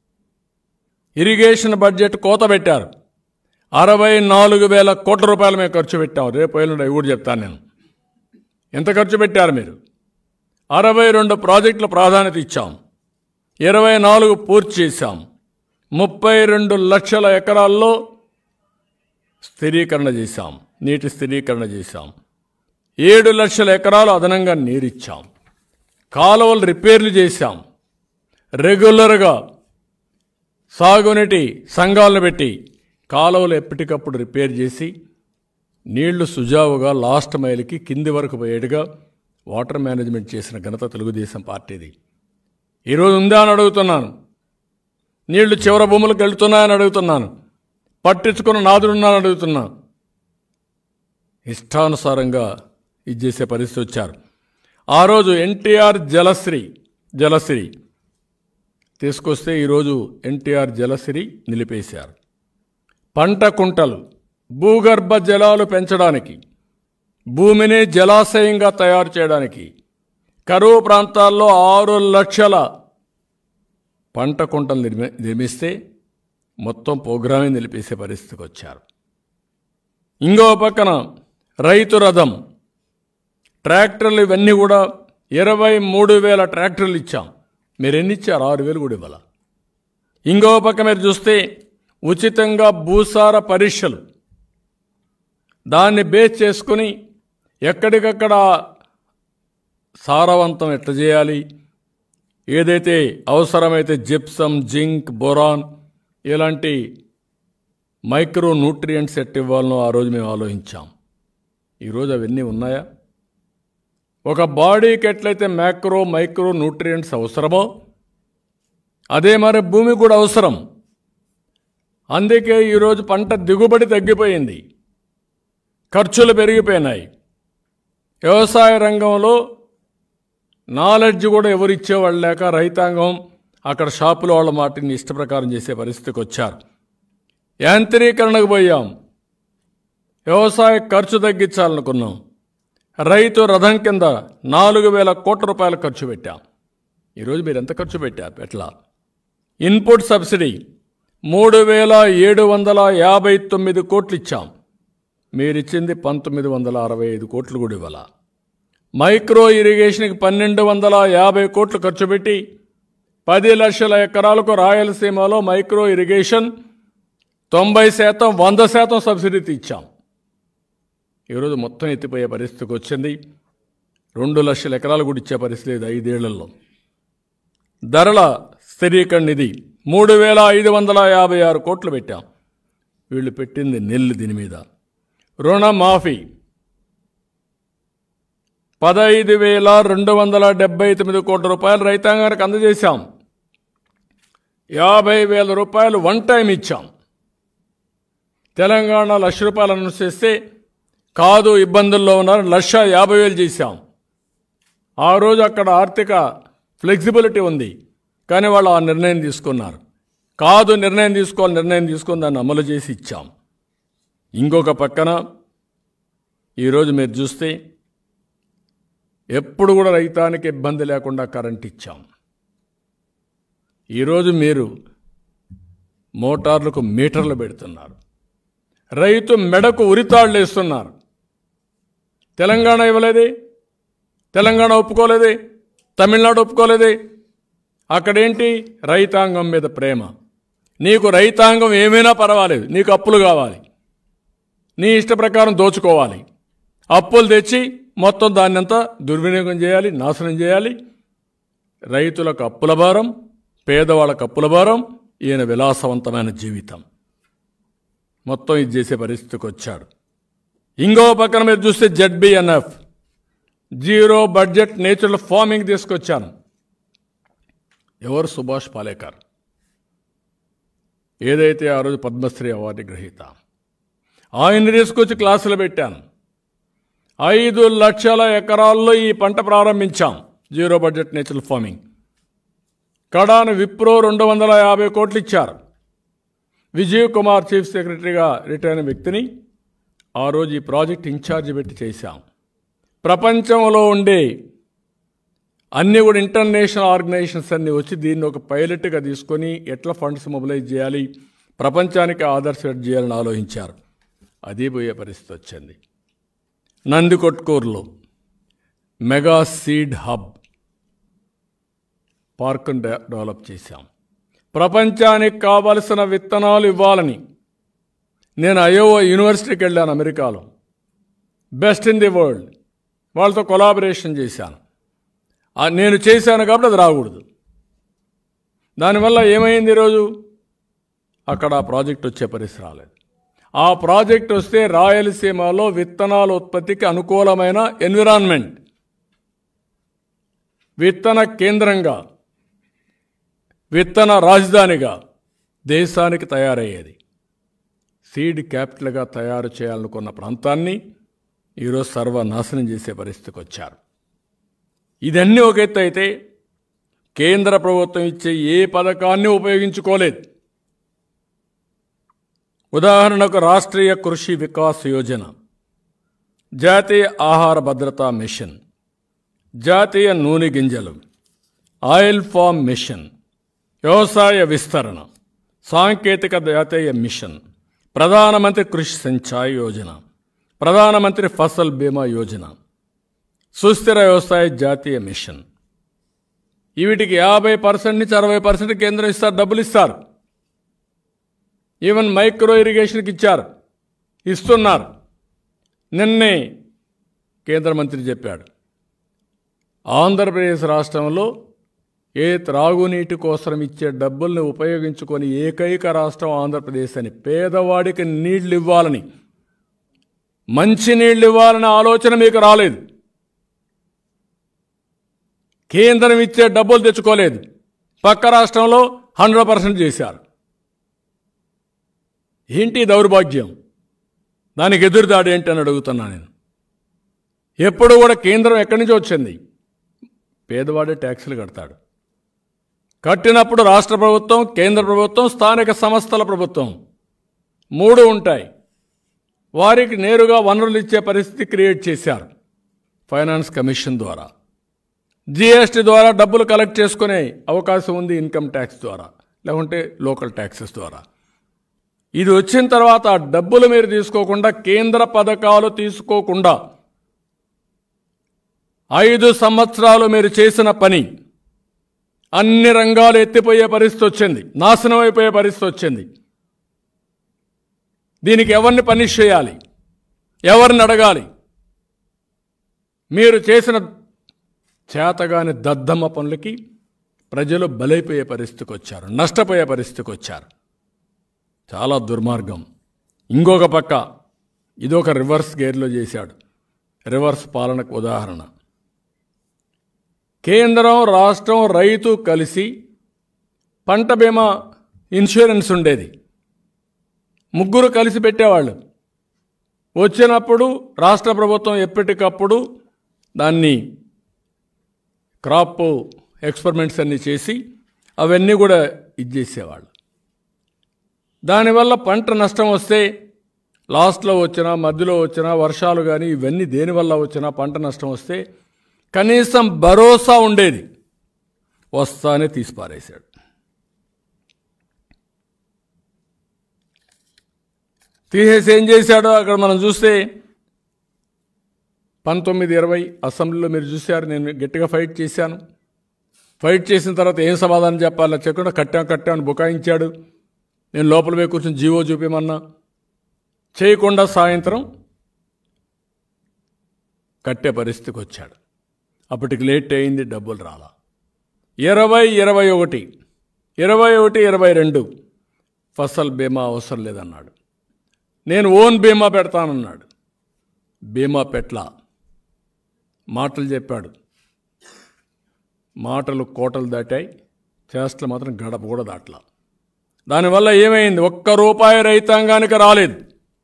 Speaker 1: ఇరిగేషన్ బడ్జెట్ కోత పెట్టారు అరవై నాలుగు వేల కోట్ల రూపాయలు మేము ఖర్చు పెట్టాం రేపు ఎల్లుండి అవి కూడా చెప్తాను నేను ఎంత ఖర్చు పెట్టారు మీరు అరవై రెండు ప్రాజెక్టుల ప్రాధాన్యత ఇచ్చాం ఇరవై నాలుగు పూర్తి చేశాం ముప్పై రెండు లక్షల ఎకరాల్లో స్థిరీకరణ చేశాం నీటి స్థిరీకరణ చేశాం ఏడు లక్షల ఎకరాలు అదనంగా నీరిచ్చాం కాలువలు రిపేర్లు చేశాం రెగ్యులర్గా సాగునీటి సంఘాలను పెట్టి కాలువలు ఎప్పటికప్పుడు రిపేర్ చేసి నీళ్లు సుజావుగా లాస్ట్ మైల్కి కింది వరకు పోయేట్టుగా వాటర్ మేనేజ్మెంట్ చేసిన ఘనత తెలుగుదేశం పార్టీది ఈరోజు ఉందా అని అడుగుతున్నాను నీళ్లు చివర భూములకు వెళ్తున్నాయని అడుగుతున్నాను పట్టించుకున్న నాదుడున్నాను అడుగుతున్నా ఇష్టానుసారంగా ఇది చేసే పరిస్థితి వచ్చారు ఆ రోజు ఎన్టీఆర్ జలశ్రీ జలశ్రీ తీసుకొస్తే ఈరోజు ఎన్టీఆర్ జలశ్రీ నిలిపేశారు పంట కుంటలు భూగర్భ జలాలు పెంచడానికి భూమిని జలాశయంగా తయారు చేయడానికి కరువు ప్రాంతాల్లో ఆరు లక్షల పంట కుంటలు నిర్మి నిర్మిస్తే మొత్తం ప్రోగ్రామే నిలిపేసే పరిస్థితికి వచ్చారు ఇంకో పక్కన రైతు రథం ట్రాక్టర్లు ఇవన్నీ కూడా ఇరవై మూడు వేల ట్రాక్టర్లు ఇచ్చాం మీరు ఎన్ని ఇచ్చారు ఆరు వేలు కూడా ఇవ్వాల ఇంకో పక్క మీరు చూస్తే ఉచితంగా భూసార పరీక్షలు దాన్ని బేస్ చేసుకుని ఎక్కడికక్కడ సారవంతం ఎట్లా చేయాలి ఏదైతే అవసరమైతే జిప్సమ్ జింక్ బొరాన్ ఇలాంటి మైక్రో న్యూట్రియంట్స్ ఎట్ ఇవ్వాలనో ఆ రోజు మేము ఆలోచించాం ఈరోజు అవన్నీ ఉన్నాయా ఒక బాడీకి ఎట్లయితే మ్యాక్రో మైక్రో న్యూట్రియంట్స్ అవసరమో అదే మరి భూమి కూడా అవసరం అందుకే ఈరోజు పంట దిగుబడి తగ్గిపోయింది ఖర్చులు పెరిగిపోయినాయి వ్యవసాయ రంగంలో నాలెడ్జ్ కూడా ఎవరు ఇచ్చేవాళ్ళు లేక రైతాంగం అక్కడ షాపుల వాళ్ళ మాటిని ఇష్ట ప్రకారం చేసే పరిస్థితికి వచ్చారు యాంత్రీకరణకు పోయాం వ్యవసాయ ఖర్చు తగ్గించాలనుకున్నాం రైతు రథం కింద నాలుగు వేల కోట్ల రూపాయలు ఖర్చు పెట్టాం ఈరోజు మీరు ఎంత ఖర్చు పెట్టారు ఎట్లా ఇన్పుట్ సబ్సిడీ మూడు వేల ఏడు వందల యాభై తొమ్మిది కోట్లు ఇచ్చాం మీరిచ్చింది పంతొమ్మిది వందల అరవై ఐదు కోట్లు కూడా ఇవ్వాల మైక్రో ఇరిగేషన్కి పన్నెండు వందల యాభై కోట్లు ఖర్చు పెట్టి పది లక్షల ఎకరాలకు రాయలసీమలో మైక్రో ఇరిగేషన్ తొంభై శాతం వంద శాతం సబ్సిడీ ఇచ్చాం ఈరోజు మొత్తం ఎత్తిపోయే పరిస్థితికి వచ్చింది రెండు లక్షల ఎకరాలు కూడా ఇచ్చే పరిస్థితి లేదు ఐదేళ్లలో ధరల స్థిరీకరణ నిధి మూడు వేల ఐదు వందల యాభై ఆరు కోట్లు పెట్టాం వీళ్ళు పెట్టింది నెల్లు దీని మీద రుణమాఫీ పదహైదు వేల రెండు వందల డెబ్బై తొమ్మిది కోట్ల రూపాయలు రైతాంగానికి అందజేశాం యాభై వేల రూపాయలు వన్ టైం ఇచ్చాం తెలంగాణ లక్ష రూపాయలు అనౌన్స్ చేస్తే కాదు ఇబ్బందుల్లో ఉన్నారు లక్ష యాభై వేలు చేశాం ఆ రోజు అక్కడ ఆర్థిక ఫ్లెక్సిబిలిటీ ఉంది కానీ వాళ్ళు ఆ నిర్ణయం తీసుకున్నారు కాదు నిర్ణయం తీసుకోవాలి నిర్ణయం తీసుకొని దాన్ని అమలు చేసి ఇచ్చాం ఇంకొక పక్కన ఈరోజు మీరు చూస్తే ఎప్పుడు కూడా రైతానికి ఇబ్బంది లేకుండా కరెంట్ ఇచ్చాం ఈరోజు మీరు మోటార్లకు మీటర్లు పెడుతున్నారు రైతు మెడకు ఉరితాళ్ళు వేస్తున్నారు తెలంగాణ ఇవ్వలేదే తెలంగాణ ఒప్పుకోలేదే తమిళనాడు ఒప్పుకోలేదే అక్కడేంటి రైతాంగం మీద ప్రేమ నీకు రైతాంగం ఏమైనా పర్వాలేదు నీకు అప్పులు కావాలి నీ ఇష్ట ప్రకారం దోచుకోవాలి అప్పులు తెచ్చి మొత్తం దాన్నంతా దుర్వినియోగం చేయాలి నాశనం చేయాలి రైతులకు అప్పుల భారం పేదవాళ్ళకు అప్పుల భారం ఈయన విలాసవంతమైన జీవితం మొత్తం ఇది చేసే పరిస్థితికి వచ్చాడు ఇంకో పక్కన మీరు చూస్తే ZBNF zero budget natural farming తీసుకొచ్చాను ఎవరు సుభాష్ పాలేకర్ ఏదైతే ఆ రోజు పద్మశ్రీ అవార్డు గ్రహీత ఆయన్ని తీసుకొచ్చి క్లాసులు పెట్టాను ఐదు లక్షల ఎకరాల్లో ఈ పంట ప్రారంభించాం జీరో బడ్జెట్ నేచురల్ ఫార్మింగ్ కడాను విప్రో రెండు వందల యాభై కోట్లు ఇచ్చారు విజయ్ కుమార్ చీఫ్ సెక్రటరీగా రిటైర్ అయిన వ్యక్తిని ఆ రోజు ఈ ప్రాజెక్ట్ ఇన్ఛార్జ్ పెట్టి చేశాం ప్రపంచంలో ఉండే అన్ని కూడా ఇంటర్నేషనల్ ఆర్గనైజేషన్స్ అన్ని వచ్చి దీన్ని ఒక పైలట్గా తీసుకొని ఎట్లా ఫండ్స్ మొబిలైజ్ చేయాలి ప్రపంచానికి ఆదర్శ చేయాలని ఆలోచించారు అది పోయే పరిస్థితి వచ్చింది నందికొట్కూరులో మెగా సీడ్ హబ్ పార్క్ను డె- డెవలప్ చేశాం ప్రపంచానికి కావలసిన విత్తనాలు ఇవ్వాలని నేను అయోవా యూనివర్సిటీకి వెళ్ళాను అమెరికాలో బెస్ట్ ఇన్ ది వరల్డ్ వాళ్ళతో కొలాబరేషన్ చేశాను ఆ నేను చేశాను కాబట్టి అది రాకూడదు దానివల్ల ఏమైంది ఈరోజు అక్కడ ఆ ప్రాజెక్ట్ వచ్చే పరిస్థితి రాలేదు ఆ ప్రాజెక్ట్ వస్తే రాయలసీమలో విత్తనాల ఉత్పత్తికి అనుకూలమైన ఎన్విరాన్మెంట్ విత్తన కేంద్రంగా విత్తన రాజధానిగా దేశానికి తయారయ్యేది సీడ్ క్యాపిటల్గా తయారు చేయాలనుకున్న ప్రాంతాన్ని ఈరోజు సర్వనాశనం చేసే పరిస్థితికి వచ్చారు ఇదన్నీ ఒక ఎత్తు అయితే కేంద్ర ప్రభుత్వం ఇచ్చే ఏ పథకాన్ని ఉపయోగించుకోలేదు ఉదాహరణకు రాష్ట్రీయ కృషి వికాస్ యోజన జాతీయ ఆహార భద్రతా మిషన్ జాతీయ నూనె గింజలు ఆయిల్ ఫామ్ మిషన్ వ్యవసాయ విస్తరణ సాంకేతిక జాతీయ మిషన్ ప్రధానమంత్రి కృషి సించాయ్ యోజన ప్రధానమంత్రి ఫసల్ బీమా యోజన సుస్థిర వ్యవసాయ జాతీయ మిషన్ వీటికి యాభై పర్సెంట్ నుంచి అరవై పర్సెంట్ కేంద్రం ఇస్తారు డబ్బులు ఇస్తారు ఈవెన్ మైక్రో ఇరిగేషన్కి ఇచ్చారు ఇస్తున్నారు నిన్నే కేంద్ర మంత్రి చెప్పాడు ఆంధ్రప్రదేశ్ రాష్ట్రంలో ఏ త్రాగునీటి కోసం ఇచ్చే డబ్బుల్ని ఉపయోగించుకొని ఏకైక రాష్ట్రం ఆంధ్రప్రదేశ్ అని పేదవాడికి నీళ్లు ఇవ్వాలని మంచి నీళ్లు ఇవ్వాలనే ఆలోచన మీకు రాలేదు కేంద్రం ఇచ్చే డబ్బులు తెచ్చుకోలేదు పక్క రాష్ట్రంలో హండ్రెడ్ పర్సెంట్ చేశారు ఏంటి ఈ దౌర్భాగ్యం దానికి ఎదురుదాడి ఏంటి అని అడుగుతున్నా నేను ఎప్పుడు కూడా కేంద్రం ఎక్కడి నుంచి వచ్చింది పేదవాడే ట్యాక్సులు కడతాడు కట్టినప్పుడు రాష్ట్ర ప్రభుత్వం కేంద్ర ప్రభుత్వం స్థానిక సంస్థల ప్రభుత్వం మూడు ఉంటాయి వారికి నేరుగా వనరులు ఇచ్చే పరిస్థితి క్రియేట్ చేశారు ఫైనాన్స్ కమిషన్ ద్వారా జిఎస్టీ ద్వారా డబ్బులు కలెక్ట్ చేసుకునే అవకాశం ఉంది ఇన్కమ్ ట్యాక్స్ ద్వారా లేకుంటే లోకల్ ట్యాక్సెస్ ద్వారా ఇది వచ్చిన తర్వాత ఆ డబ్బులు మీరు తీసుకోకుండా కేంద్ర పథకాలు తీసుకోకుండా ఐదు సంవత్సరాలు మీరు చేసిన పని అన్ని రంగాలు ఎత్తిపోయే పరిస్థితి వచ్చింది నాశనం అయిపోయే పరిస్థితి వచ్చింది దీనికి ఎవరిని పనిష్ చేయాలి ఎవరిని అడగాలి మీరు చేసిన చేతగాని దద్దమ్మ పనులకి ప్రజలు బలైపోయే పరిస్థితికి వచ్చారు నష్టపోయే పరిస్థితికి వచ్చారు చాలా దుర్మార్గం ఇంకొక పక్క ఇదొక రివర్స్ గేర్లో చేశాడు రివర్స్ పాలనకు ఉదాహరణ కేంద్రం రాష్ట్రం రైతు కలిసి పంట బీమా ఇన్సూరెన్స్ ఉండేది ముగ్గురు కలిసి పెట్టేవాళ్ళు వచ్చినప్పుడు రాష్ట్ర ప్రభుత్వం ఎప్పటికప్పుడు దాన్ని క్రాప్ ఎక్స్పెరిమెంట్స్ అన్నీ చేసి అవన్నీ కూడా ఇచ్చేసేవాళ్ళు దానివల్ల పంట నష్టం వస్తే లాస్ట్లో వచ్చినా మధ్యలో వచ్చినా వర్షాలు కానీ ఇవన్నీ దేనివల్ల వచ్చినా పంట నష్టం వస్తే కనీసం భరోసా ఉండేది వస్తానే తీసి పారేశాడు తీసేసి ఏం చేశాడో అక్కడ మనం చూస్తే పంతొమ్మిది ఇరవై అసెంబ్లీలో మీరు చూశారు నేను గట్టిగా ఫైట్ చేశాను ఫైట్ చేసిన తర్వాత ఏం సమాధానం చెప్పాలో చెప్పకుండా కట్టాం కట్టామని బుకాయించాడు నేను లోపల పోయి కూర్చొని జీవో చూపించమన్నా చేయకుండా సాయంత్రం కట్టే పరిస్థితికి వచ్చాడు అప్పటికి లేట్ అయింది డబ్బులు రాలా ఇరవై ఇరవై ఒకటి ఇరవై ఒకటి ఇరవై రెండు ఫసల్ బీమా అవసరం లేదన్నాడు నేను ఓన్ బీమా పెడతానన్నాడు బీమా పెట్లా మాటలు చెప్పాడు మాటలు కోటలు దాటాయి చేష్టలు మాత్రం గడప కూడా దాట్లా దానివల్ల ఏమైంది ఒక్క రూపాయి రైతాంగానికి రాలేదు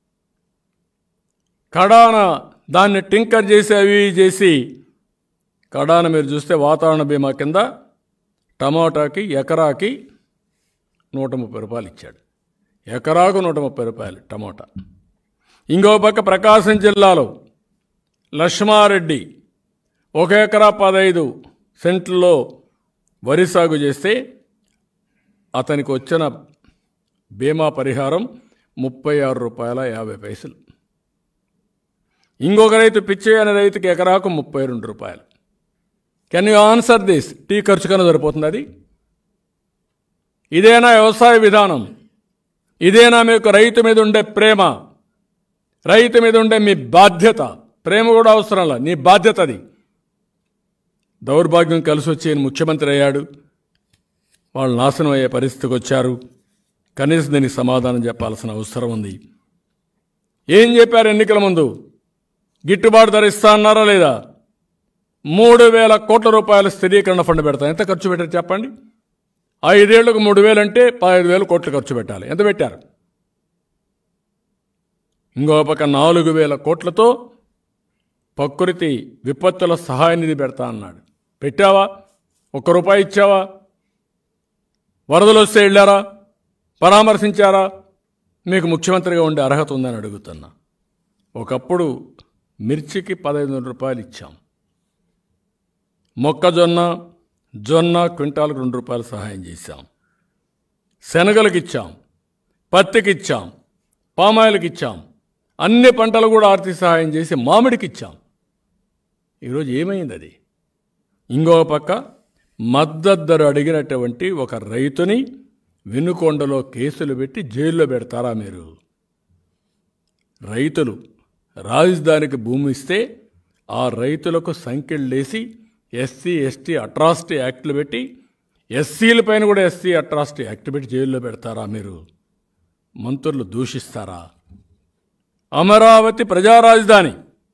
Speaker 1: కడాన దాన్ని టింకర్ చేసి అవి ఇవి చేసి కడాన మీరు చూస్తే వాతావరణ బీమా కింద టమాటాకి ఎకరాకి నూట ముప్పై రూపాయలు ఇచ్చాడు ఎకరాకు నూట ముప్పై రూపాయలు టమాటా ఇంకో పక్క ప్రకాశం జిల్లాలో లక్ష్మారెడ్డి ఒక ఎకరా పదహైదు సెంట్లలో వరి సాగు చేస్తే అతనికి వచ్చిన బీమా పరిహారం ముప్పై ఆరు రూపాయల యాభై పైసలు ఇంకొక రైతు పిచ్చి అనే రైతుకి ఎకరాకు ముప్పై రెండు రూపాయలు can you answer this tea ఖర్చు కన్నా సరిపోతుంది అది ఇదేనా వ్యవసాయ విధానం ఇదేనా మీకు రైతు మీద ఉండే ప్రేమ రైతు మీద ఉండే మీ బాధ్యత ప్రేమ కూడా అవసరంలా నీ బాధ్యత అది దౌర్భాగ్యం కలిసి వచ్చి ఈయన ముఖ్యమంత్రి అయ్యాడు వాళ్ళు నాశనం అయ్యే పరిస్థితికి వచ్చారు కనీసం దీనికి సమాధానం చెప్పాల్సిన అవసరం ఉంది ఏం చెప్పారు ఎన్నికల ముందు గిట్టుబాటు ధర ఇస్తా అన్నారా లేదా మూడు వేల కోట్ల రూపాయల స్థిరీకరణ ఫండ్ పెడతాం ఎంత ఖర్చు పెట్టారు చెప్పండి ఐదేళ్లకు మూడు వేలు అంటే పదహైదు వేలు కోట్లు ఖర్చు పెట్టాలి ఎంత పెట్టారు ఇంకో పక్క నాలుగు వేల కోట్లతో ప్రకృతి విపత్తుల సహాయ నిధి పెడతా అన్నాడు పెట్టావా ఒక్క రూపాయి ఇచ్చావా వరదలు వస్తే వెళ్ళారా పరామర్శించారా మీకు ముఖ్యమంత్రిగా ఉండే అర్హత ఉందని అడుగుతున్నా ఒకప్పుడు మిర్చికి పదహైదు వందల రూపాయలు ఇచ్చాం మొక్కజొన్న జొన్న క్వింటాల్కి రెండు రూపాయలు సహాయం చేశాం శనగలకు ఇచ్చాం పత్తికి ఇచ్చాం పామాయిల్కి ఇచ్చాం అన్ని పంటలు కూడా ఆర్థిక సహాయం చేసి మామిడికి ఇచ్చాం ఈరోజు ఏమైంది అది ఇంకో పక్క మద్దతు ధర అడిగినటువంటి ఒక రైతుని వినుకొండలో కేసులు పెట్టి జైల్లో పెడతారా మీరు రైతులు రాజధానికి భూమి ఇస్తే ఆ రైతులకు సంఖ్యలేసి ఎస్సీ ఎస్టీ అట్రాసిటీ యాక్ట్లు పెట్టి ఎస్సీల పైన కూడా ఎస్సీ అట్రాసిటీ యాక్ట్ పెట్టి జైల్లో పెడతారా మీరు మంత్రులు దూషిస్తారా అమరావతి ప్రజా రాజధాని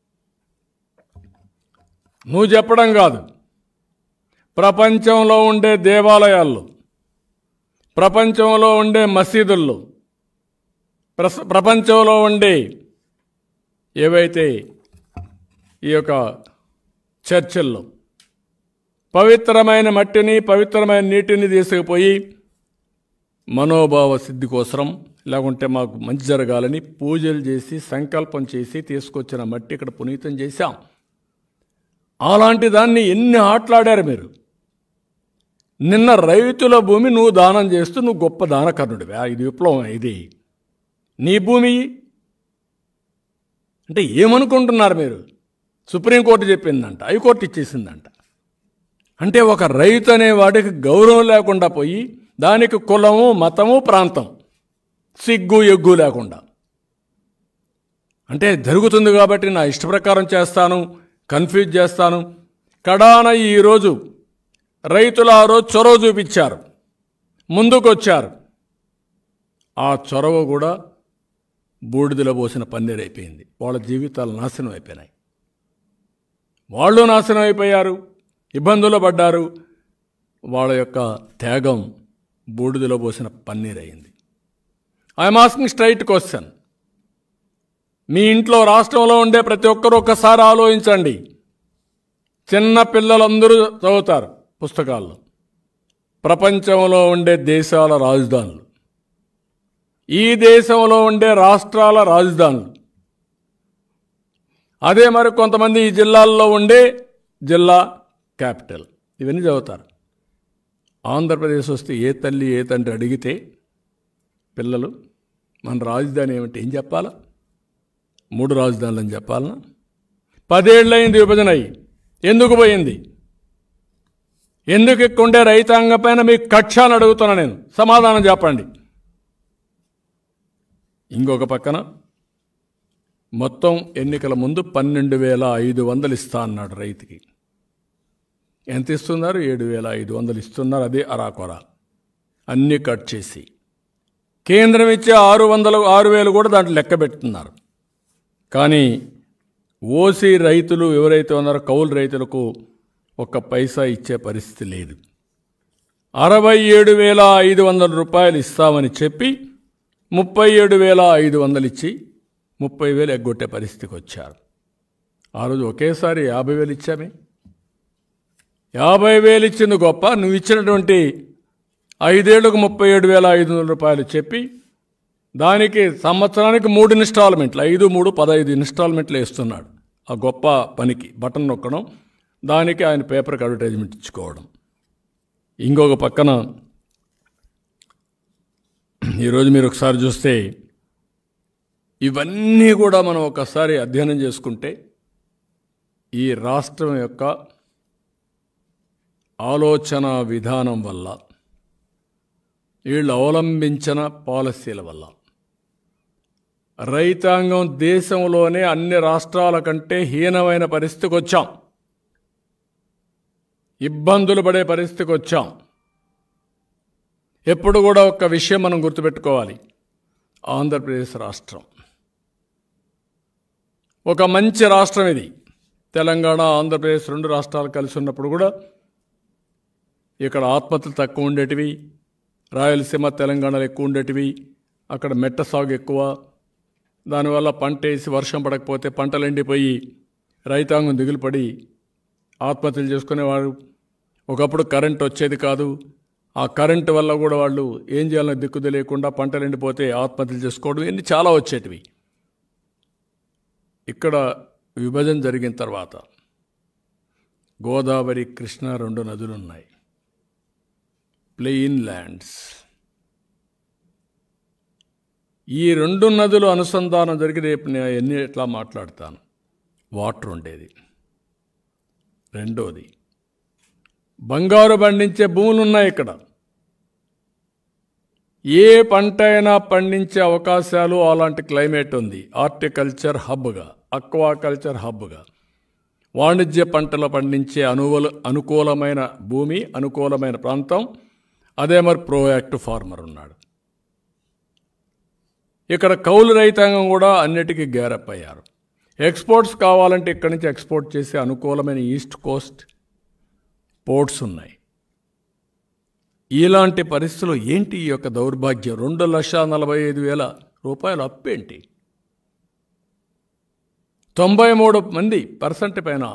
Speaker 1: నువ్వు చెప్పడం కాదు ప్రపంచంలో ఉండే దేవాలయాల్లో ప్రపంచంలో ఉండే మసీదుల్లో ప్రస- ప్రపంచంలో ఉండే ఏవైతే ఈ యొక్క చర్చిల్లో పవిత్రమైన మట్టిని పవిత్రమైన నీటిని తీసుకుపోయి మనోభావ సిద్ధి కోసం లేకుంటే మాకు మంచి జరగాలని పూజలు చేసి సంకల్పం చేసి తీసుకొచ్చిన మట్టి ఇక్కడ పునీతం చేశాం అలాంటి దాన్ని ఎన్ని ఆటలాడారు మీరు నిన్న రైతుల భూమి నువ్వు దానం చేస్తూ నువ్వు గొప్ప దానకర్ణుడివా ఇది విప్లవం ఇది నీ భూమి అంటే ఏమనుకుంటున్నారు మీరు సుప్రీంకోర్టు చెప్పిందంట హైకోర్టు ఇచ్చేసిందంట అంటే ఒక రైతు అనే వాడికి గౌరవం లేకుండా పోయి దానికి కులము మతము ప్రాంతం సిగ్గు ఎగ్గు లేకుండా అంటే జరుగుతుంది కాబట్టి నా ఇష్ట ప్రకారం చేస్తాను కన్ఫ్యూజ్ చేస్తాను కడాన ఈరోజు రైతులు ఆ రోజు చొరవ చూపించారు ముందుకొచ్చారు ఆ చొరవ కూడా బూడిదలో పోసిన పన్నీర్ అయిపోయింది వాళ్ళ జీవితాలు నాశనం అయిపోయినాయి వాళ్ళు నాశనం అయిపోయారు ఇబ్బందులు పడ్డారు వాళ్ళ యొక్క త్యాగం బూడిదలో పోసిన పన్నీర్ అయింది ఐఎమ్ ఆస్కింగ్ స్ట్రైట్ క్వశ్చన్ మీ ఇంట్లో రాష్ట్రంలో ఉండే ప్రతి ఒక్కరూ ఒక్కసారి ఆలోచించండి చిన్న పిల్లలందరూ చదువుతారు పుస్తకాల్లో ప్రపంచంలో ఉండే దేశాల రాజధానులు ఈ దేశంలో ఉండే రాష్ట్రాల రాజధానులు అదే మరి కొంతమంది ఈ జిల్లాల్లో ఉండే జిల్లా క్యాపిటల్ ఇవన్నీ చదువుతారు ఆంధ్రప్రదేశ్ వస్తే ఏ తల్లి ఏ తండ్రి అడిగితే పిల్లలు మన రాజధాని ఏమిటి ఏం చెప్పాలా మూడు రాజధానులు అని చెప్పాలనా పదేళ్ళయింది విభజన అయ్యి ఎందుకు పోయింది ఎందుకు ఇక్కడ ఉండే రైతాంగం పైన మీకు కక్ష అని అడుగుతున్నా నేను సమాధానం చెప్పండి ఇంకొక పక్కన మొత్తం ఎన్నికల ముందు పన్నెండు వేల ఐదు వందలు ఇస్తా అన్నాడు రైతుకి ఎంత ఇస్తున్నారు ఏడు వేల ఐదు వందలు ఇస్తున్నారు అదే అరాకొర అన్నీ కట్ చేసి కేంద్రం ఇచ్చే ఆరు వందలు ఆరు వేలు కూడా దాంట్లో లెక్క పెడుతున్నారు కానీ ఓసీ రైతులు ఎవరైతే ఉన్నారో కౌలు రైతులకు ఒక్క పైసా ఇచ్చే పరిస్థితి లేదు అరవై ఏడు వేల ఐదు వందల రూపాయలు ఇస్తామని చెప్పి ముప్పై ఏడు వేల ఐదు వందలు ఇచ్చి ముప్పై వేలు ఎగ్గొట్టే పరిస్థితికి వచ్చారు ఆ రోజు ఒకేసారి యాభై వేలు ఇచ్చామే యాభై వేలు ఇచ్చింది గొప్ప నువ్వు ఇచ్చినటువంటి ఐదేళ్లకు ముప్పై ఏడు వేల ఐదు వందల రూపాయలు చెప్పి దానికి సంవత్సరానికి మూడు ఇన్స్టాల్మెంట్లు ఐదు మూడు పదహైదు ఇన్స్టాల్మెంట్లు వేస్తున్నాడు ఆ గొప్ప పనికి బటన్ నొక్కడం దానికి ఆయన పేపర్కి అడ్వర్టైజ్మెంట్ ఇచ్చుకోవడం ఇంకొక పక్కన ఈరోజు మీరు ఒకసారి చూస్తే ఇవన్నీ కూడా మనం ఒకసారి అధ్యయనం చేసుకుంటే ఈ రాష్ట్రం యొక్క ఆలోచన విధానం వల్ల వీళ్ళు అవలంబించిన పాలసీల వల్ల రైతాంగం దేశంలోనే అన్ని రాష్ట్రాల కంటే హీనమైన పరిస్థితికి వచ్చాం ఇబ్బందులు పడే పరిస్థితికి వచ్చాం ఎప్పుడు కూడా ఒక విషయం మనం గుర్తుపెట్టుకోవాలి ఆంధ్రప్రదేశ్ రాష్ట్రం ఒక మంచి రాష్ట్రం ఇది తెలంగాణ ఆంధ్రప్రదేశ్ రెండు రాష్ట్రాలు కలిసి ఉన్నప్పుడు కూడా ఇక్కడ ఆత్మహత్యలు తక్కువ ఉండేటివి రాయలసీమ తెలంగాణలో ఎక్కువ ఉండేటివి అక్కడ మెట్ట సాగు ఎక్కువ దానివల్ల పంట వేసి వర్షం పడకపోతే పంటలు ఎండిపోయి రైతాంగం దిగులు పడి ఆత్మహత్యలు చేసుకునేవారు ఒకప్పుడు కరెంట్ వచ్చేది కాదు ఆ కరెంటు వల్ల కూడా వాళ్ళు ఏం చేయాలని దిక్కు తెలియకుండా పంటలు ఎండిపోతే ఆత్మహత్యలు చేసుకోవడం ఇవన్నీ చాలా వచ్చేటివి ఇక్కడ విభజన జరిగిన తర్వాత గోదావరి కృష్ణ రెండు నదులు ఉన్నాయి ప్లెయిన్ ల్యాండ్స్ ఈ రెండు నదులు అనుసంధానం జరిగి రేపు నేను ఎన్ని ఎట్లా మాట్లాడతాను వాటర్ ఉండేది రెండోది బంగారు పండించే భూములు ఉన్నాయి ఇక్కడ ఏ పంట అయినా పండించే అవకాశాలు అలాంటి క్లైమేట్ ఉంది హార్టికల్చర్ హబ్గా అక్వాకల్చర్ హబ్గా వాణిజ్య పంటలు పండించే అనువల అనుకూలమైన భూమి అనుకూలమైన ప్రాంతం అదే మరి ప్రోయాక్టివ్ ఫార్మర్ ఉన్నాడు ఇక్కడ కౌలు రైతాంగం కూడా అన్నిటికీ గ్యారప్ అయ్యారు ఎక్స్పోర్ట్స్ కావాలంటే ఇక్కడి నుంచి ఎక్స్పోర్ట్ చేసే అనుకూలమైన ఈస్ట్ కోస్ట్ పోర్ట్స్ ఉన్నాయి ఇలాంటి పరిస్థితులు ఏంటి ఈ యొక్క దౌర్భాగ్యం రెండు లక్షల నలభై ఐదు వేల రూపాయలు అప్పేంటి తొంభై మూడు మంది పర్సెంట్ పైన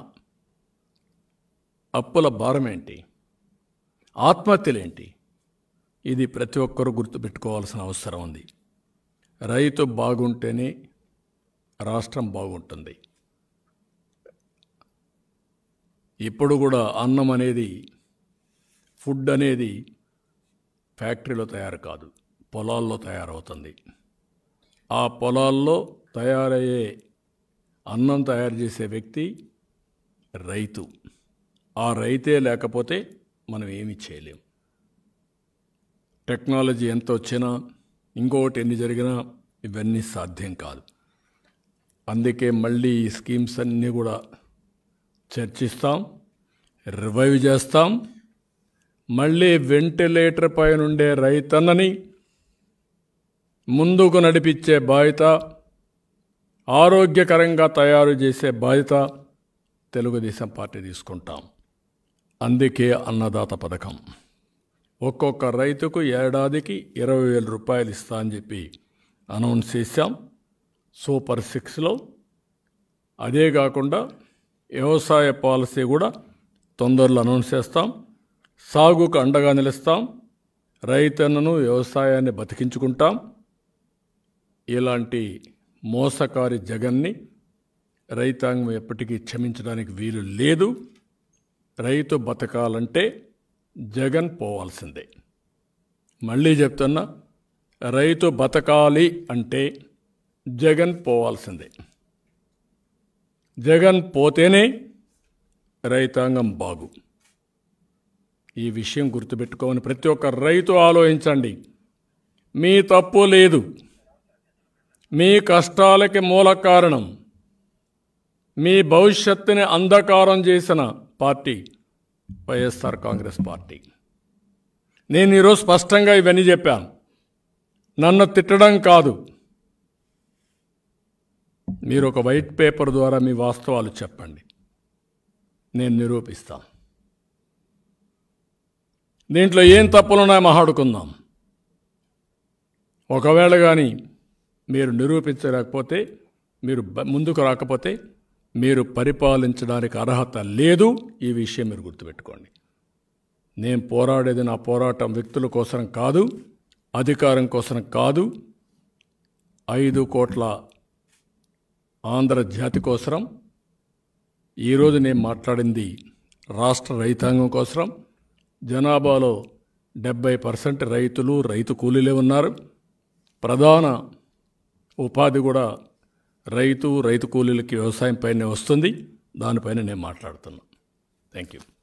Speaker 1: అప్పుల భారం ఏంటి ఆత్మహత్యలేంటి ఇది ప్రతి ఒక్కరూ గుర్తుపెట్టుకోవాల్సిన అవసరం ఉంది రైతు బాగుంటేనే రాష్ట్రం బాగుంటుంది ఇప్పుడు కూడా అన్నం అనేది ఫుడ్ అనేది ఫ్యాక్టరీలో తయారు కాదు పొలాల్లో తయారవుతుంది ఆ పొలాల్లో తయారయ్యే అన్నం తయారు చేసే వ్యక్తి రైతు ఆ రైతే లేకపోతే మనం ఏమీ చేయలేం టెక్నాలజీ ఎంత వచ్చినా ఇంకొకటి ఎన్ని జరిగినా ఇవన్నీ సాధ్యం కాదు అందుకే మళ్ళీ ఈ స్కీమ్స్ అన్నీ కూడా చర్చిస్తాం రివైవ్ చేస్తాం మళ్ళీ వెంటిలేటర్ పైన ఉండే రైతన్నని ముందుకు నడిపించే బాధ్యత ఆరోగ్యకరంగా తయారు చేసే బాధ్యత తెలుగుదేశం పార్టీ తీసుకుంటాం అందుకే అన్నదాత పథకం ఒక్కొక్క రైతుకు ఏడాదికి ఇరవై వేల రూపాయలు ఇస్తా అని చెప్పి అనౌన్స్ చేశాం సూపర్ సిక్స్లో అదే కాకుండా వ్యవసాయ పాలసీ కూడా తొందరలో అనౌన్స్ చేస్తాం సాగుకు అండగా నిలుస్తాం రైతన్నను వ్యవసాయాన్ని బతికించుకుంటాం ఇలాంటి మోసకారి జగన్ని రైతాంగం ఎప్పటికీ క్షమించడానికి వీలు లేదు రైతు బతకాలంటే జగన్ పోవాల్సిందే మళ్ళీ చెప్తున్నా రైతు బతకాలి అంటే జగన్ పోవాల్సిందే జగన్ పోతేనే రైతాంగం బాగు ఈ విషయం గుర్తుపెట్టుకోమని ప్రతి ఒక్క రైతు ఆలోచించండి మీ తప్పు లేదు మీ కష్టాలకి మూల కారణం మీ భవిష్యత్తుని అంధకారం చేసిన పార్టీ వైఎస్ఆర్ కాంగ్రెస్ పార్టీ నేను ఈరోజు స్పష్టంగా ఇవన్నీ చెప్పాను నన్ను తిట్టడం కాదు మీరు ఒక వైట్ పేపర్ ద్వారా మీ వాస్తవాలు చెప్పండి నేను నిరూపిస్తాను దీంట్లో ఏం తప్పులున్నాయో మాట్లాడుకుందాం ఒకవేళ కానీ మీరు నిరూపించలేకపోతే మీరు బ- ముందుకు రాకపోతే మీరు పరిపాలించడానికి అర్హత లేదు ఈ విషయం మీరు గుర్తుపెట్టుకోండి నేను పోరాడేది నా పోరాటం వ్యక్తుల కోసం కాదు అధికారం కోసం కాదు ఐదు కోట్ల ఆంధ్ర జాతి కోసరం ఈరోజు నేను మాట్లాడింది రాష్ట్ర రైతాంగం కోసరం జనాభాలో డెబ్బై పర్సెంట్ రైతులు రైతు కూలీలే ఉన్నారు ప్రధాన ఉపాధి కూడా రైతు రైతు కూలీలకి వ్యవసాయం పైనే వస్తుంది దానిపైన నేను మాట్లాడుతున్నాను థ్యాంక్ యూ